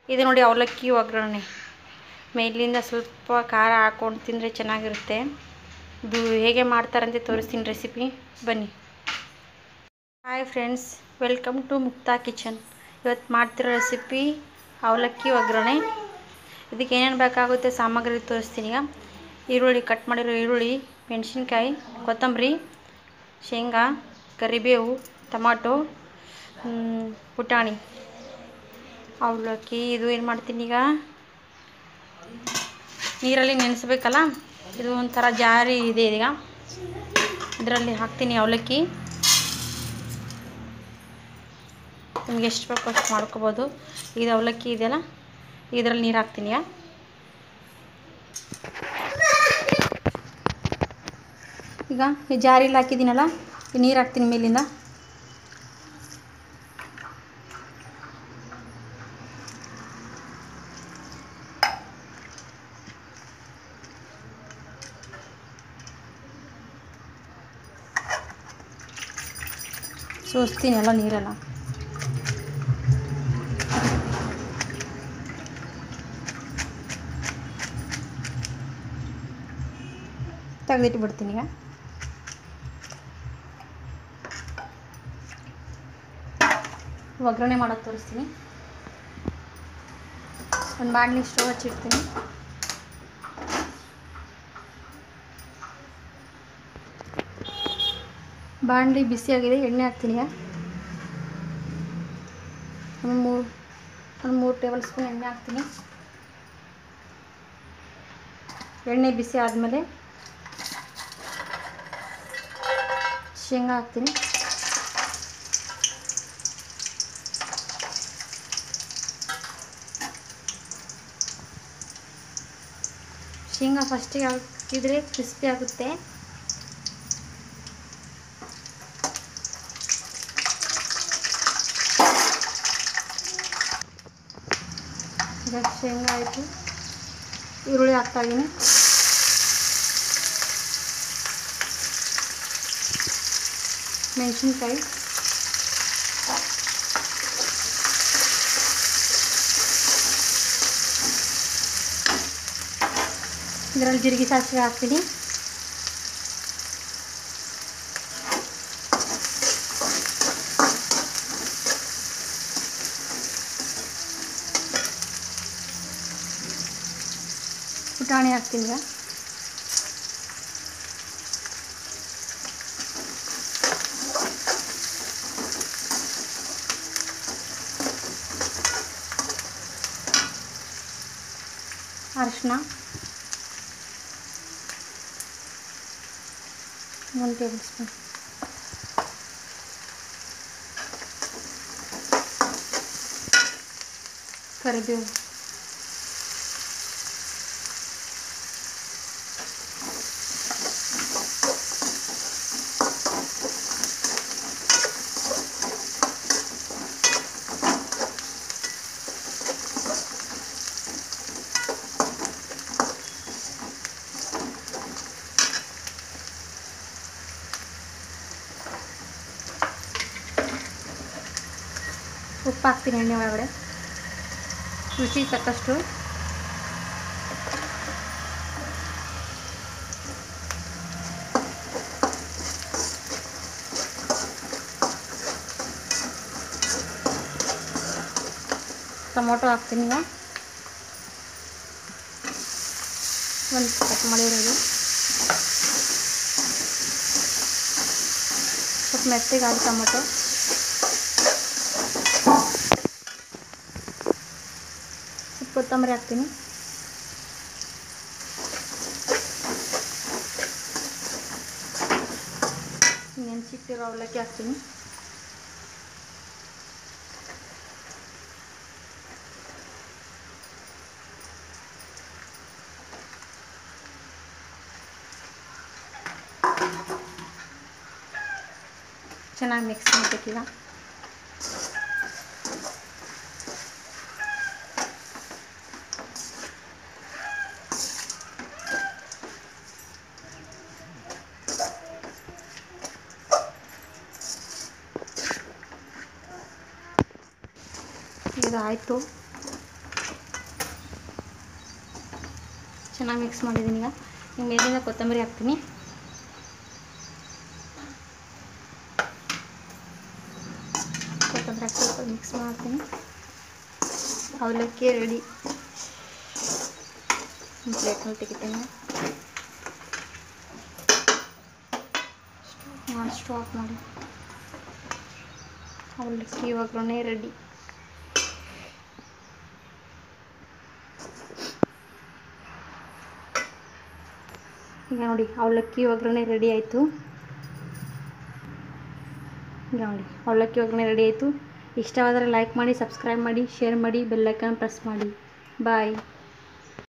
ಇದು ನೋಡಿ ಅವಲಕ್ಕಿ ಒಗ್ಗರಣೆ ಮೇಲಿಂದ ಸ್ವಲ್ಪ ಖಾರ ಹಾಕ್ಕೊಂಡು ತಿಂದರೆ ಚೆನ್ನಾಗಿರುತ್ತೆ ಇದು ಹೇಗೆ ಮಾಡ್ತಾರಂತೆ ತೋರಿಸ್ತೀನಿ ರೆಸಿಪಿ ಬನ್ನಿ hi friends welcome to Mukta kitchen ಇವತ್ತು ಮಾಡ್ತಿರೋ ರೆಸಿಪಿ ಅವಲಕ್ಕಿ ಒಗ್ಗರಣೆ ಇದಕ್ಕೆ ಏನೇನು ಬೇಕಾಗುತ್ತೆ ಸಾಮಗ್ರಿ ತೋರಿಸ್ತೀನಿ ಈಗ ಈರುಳ್ಳಿ ಕಟ್ ಮಾಡಿರೋ ಈರುಳ್ಳಿ ಮೆಣಸಿನ್ಕಾಯಿ ಕೊತ್ತಂಬರಿ ಶೇಂಗಾ ಕರಿಬೇವು ಟೊಮಾಟೊ ಹ್ಮ್, ಪುಟಾಣಿ ಅವಲಕ್ಕಿ ಇದು ಏನು ಮಾಡ್ತೀನಿ ಈಗ ನೀರಲ್ಲಿ ನೆನೆಸ್ಬೇಕಲ್ಲ ಇದು ಒಂಥರ ಜಾರಿ ಇದೆ ಈಗ ಇದರಲ್ಲಿ ಹಾಕ್ತೀನಿ ಅವಲಕ್ಕಿ ನಿಮ್ಗೆ ಎಷ್ಟು ಬೇಕು ಅಷ್ಟು ಮಾಡ್ಕೋಬೋದು ಇದು ಅವಲಕ್ಕಿ ಇದೆಯಲ್ಲ ಇದರಲ್ಲಿ ನೀರು ಹಾಕ್ತೀನಿ ಈಗ ಈಗ ಈ ಜಾರಿಲಿ ಹಾಕಿದ್ದೀನಲ್ಲ ಈ ನೀರು ಹಾಕ್ತೀನಿ ಮೇಲಿಂದ ಸೋಸ್ತೀನಿ ಎಲ್ಲ ನೀರೆಲ್ಲ ತೆಗೆದಿಟ್ಟು ಬಿಡ್ತೀನಿ ಈಗ ಒಗ್ಗರಣೆ ಮಾಡೋದು ತೋರಿಸ್ತೀನಿ ಒಂದು ಬಾಣಲಿ ಸ್ಟವ್ ಹಚ್ಚಿಡ್ತೀನಿ ಬಾಣಲಿ ಬಿಸಿಯಾಗಿದೆ ಎಣ್ಣೆ ಹಾಕ್ತೀನಿ ಈಗ ಒಂದು ಮೂರು ಒಂದು ಮೂರು ಟೇಬಲ್ ಸ್ಪೂನ್ ಎಣ್ಣೆ ಹಾಕ್ತೀನಿ ಎಣ್ಣೆ ಬಿಸಿ ಆದಮೇಲೆ ಶೇಂಗಾ ಹಾಕ್ತೀನಿ ಶೇಂಗಾ ಫಸ್ಟಿಗೆ ಹಾಕಿದರೆ ಕ್ರಿಸ್ಪಿ ಆಗುತ್ತೆ ಈಗ ಶೇಂಗಾ ಆಯಿತು ಈರುಳ್ಳಿ ಹಾಕ್ತಾ ಇದ್ದೀನಿ ಮೆಣಸಿನ್ಕಾಯಿ ಇದರಲ್ಲಿ ಜೀರಿಗೆ ಸಾಸಿವೆ ಹಾಕ್ತೀನಿ ಪುಟಾಣಿ ಹಾಕ್ತೀನಿ ಈಗ ಅರಿಶಿನ ಒಂದು ಟೇಬಲ್ ಸ್ಪೂನ್ ಕರಿಬೇವು ಉಪ್ಪು ಹಾಕ್ತೀನಿ ಎಣ್ಣೆ ಒಳಗಡೆ ರುಚಿ ತಕ್ಕಷ್ಟು ಟೊಮೊಟೊ ಹಾಕ್ತೀನಿ ಈಗ ಒಂದು ಕಟ್ ಮಾಡಿರೋದು ಸ್ವಲ್ಪ ಮೆತ್ತಗಾದ ಟೊಮೊಟೊ ಸ್ವಲ್ಪ ಕೊತ್ತಂಬರಿ ಹಾಕ್ತೀನಿ ನೆನೆಸಿಟ್ಟಿರೋ ಅವಲಕ್ಕಿ ಹಾಕ್ತೀನಿ ಚೆನ್ನಾಗಿ ಮಿಕ್ಸ್ ಮಾಡಬೇಕೀಗ ಇದು ಆಯಿತು ಚೆನ್ನಾಗಿ ಮಿಕ್ಸ್ ಮಾಡಿದ್ದೀನಿ ಈಗ ಈಗ ಮೇಲಿಂದ ಕೊತ್ತಂಬರಿ ಹಾಕ್ತೀನಿ ಕೊತ್ತಂಬರಿ ಹಾಕಿ ಸ್ವಲ್ಪ ಮಿಕ್ಸ್ ಮಾಡ್ತೀನಿ ಅವಲಕ್ಕಿ ರೆಡಿ ಪ್ಲೇಟ್ನಲ್ಲಿ ತೆಗಿತೀನಿ ಮಾಡಿ ಸ್ಟಾಪ್ ಮಾಡಿ ಅವಲಕ್ಕಿ ಒಗ್ಗರಣೆ ರೆಡಿ ಈಗ ನೋಡಿ ಅವಲಕ್ಕಿ ಒಗ್ಗರಣೆ ರೆಡಿ ಆಯಿತು ಈಗ ನೋಡಿ ಅವಲಕ್ಕಿ ಒಗ್ಗರಣೆ ರೆಡಿ ಆಯಿತು ಇಷ್ಟವಾದರೆ ಲೈಕ್ ಮಾಡಿ ಸಬ್ಸ್ಕ್ರೈಬ್ ಮಾಡಿ ಶೇರ್ ಮಾಡಿ ಬೆಲ್ಲೈಕನ್ ಪ್ರೆಸ್ ಮಾಡಿ ಬಾಯ್